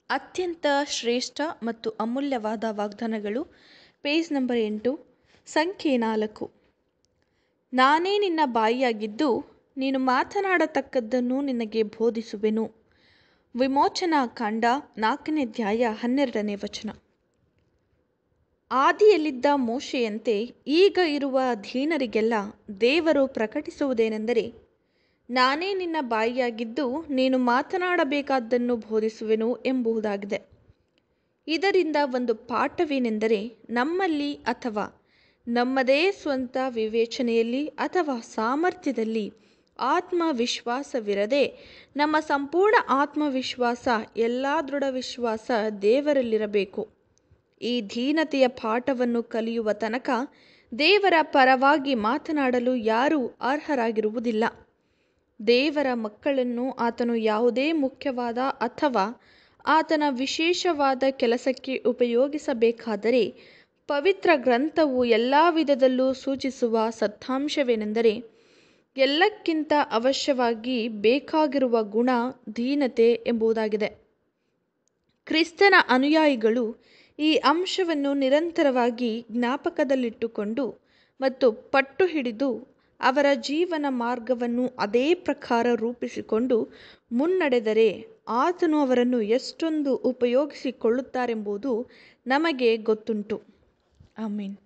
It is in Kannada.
ಅತ್ಯಂತ ಶ್ರೇಷ್ಠ ಮತ್ತು ಅಮೂಲ್ಯವಾದ ವಾಗ್ದಾನಗಳು ಪೇಜ್ ನಂಬರ್ ಎಂಟು ಸಂಖ್ಯೆ ನಾಲ್ಕು ನಾನೇ ನಿನ್ನ ಬಾಯಿಯಾಗಿದ್ದು ನೀನು ಮಾತನಾಡತಕ್ಕದ್ದನ್ನು ನಿನಗೆ ಬೋಧಿಸುವೆನು ವಿಮೋಚನಾ ಕಾಂಡ ನಾಲ್ಕನೇ ಅಧ್ಯಾಯ ಹನ್ನೆರಡನೇ ವಚನ ಆದಿಯಲ್ಲಿದ್ದ ಮೋಶೆಯಂತೆ ಈಗ ಇರುವ ಅಧೀನರಿಗೆಲ್ಲ ದೇವರು ಪ್ರಕಟಿಸುವುದೇನೆಂದರೆ ನಾನೇ ನಿನ್ನ ಬಾಯಿಯಾಗಿದ್ದು ನೀನು ಮಾತನಾಡಬೇಕಾದ್ದನ್ನು ಬೋಧಿಸುವೆನು ಎಂಬುದಾಗಿದೆ ಇದರಿಂದ ಒಂದು ಪಾಠವೇನೆಂದರೆ ನಮ್ಮಲ್ಲಿ ಅಥವಾ ನಮ್ಮದೇ ಸ್ವಂತ ವಿವೇಚನೆಯಲ್ಲಿ ಅಥವಾ ಸಾಮರ್ಥ್ಯದಲ್ಲಿ ಆತ್ಮವಿಶ್ವಾಸವಿರದೆ ನಮ್ಮ ಸಂಪೂರ್ಣ ಆತ್ಮವಿಶ್ವಾಸ ಎಲ್ಲ ದೃಢ ವಿಶ್ವಾಸ ದೇವರಲ್ಲಿರಬೇಕು ಈ ದೀನತೆಯ ಪಾಠವನ್ನು ಕಲಿಯುವ ತನಕ ದೇವರ ಪರವಾಗಿ ಮಾತನಾಡಲು ಯಾರೂ ಅರ್ಹರಾಗಿರುವುದಿಲ್ಲ ದೇವರ ಮಕ್ಕಳನ್ನು ಆತನು ಯಾವುದೇ ಮುಖ್ಯವಾದ ಅಥವಾ ಆತನ ವಿಶೇಷವಾದ ಕೆಲಸಕ್ಕೆ ಉಪಯೋಗಿಸಬೇಕಾದರೆ ಪವಿತ್ರ ಗ್ರಂಥವು ಎಲ್ಲ ವಿಧದಲ್ಲೂ ಸೂಚಿಸುವ ಸತ್ಯಾಂಶವೇನೆಂದರೆ ಎಲ್ಲಕ್ಕಿಂತ ಅವಶ್ಯವಾಗಿ ಬೇಕಾಗಿರುವ ಗುಣ ದೀನತೆ ಎಂಬುದಾಗಿದೆ ಕ್ರಿಸ್ತನ ಅನುಯಾಯಿಗಳು ಈ ಅಂಶವನ್ನು ನಿರಂತರವಾಗಿ ಜ್ಞಾಪಕದಲ್ಲಿಟ್ಟುಕೊಂಡು ಮತ್ತು ಪಟ್ಟು ಹಿಡಿದು ಅವರ ಜೀವನ ಮಾರ್ಗವನ್ನು ಅದೇ ಪ್ರಕಾರ ರೂಪಿಸಿಕೊಂಡು ಮುನ್ನಡೆದರೆ ಆತನು ಅವರನ್ನು ಎಷ್ಟೊಂದು ಉಪಯೋಗಿಸಿಕೊಳ್ಳುತ್ತಾರೆಂಬುದು ನಮಗೆ ಗೊತ್ತುಂಟು ಆಮೀನ್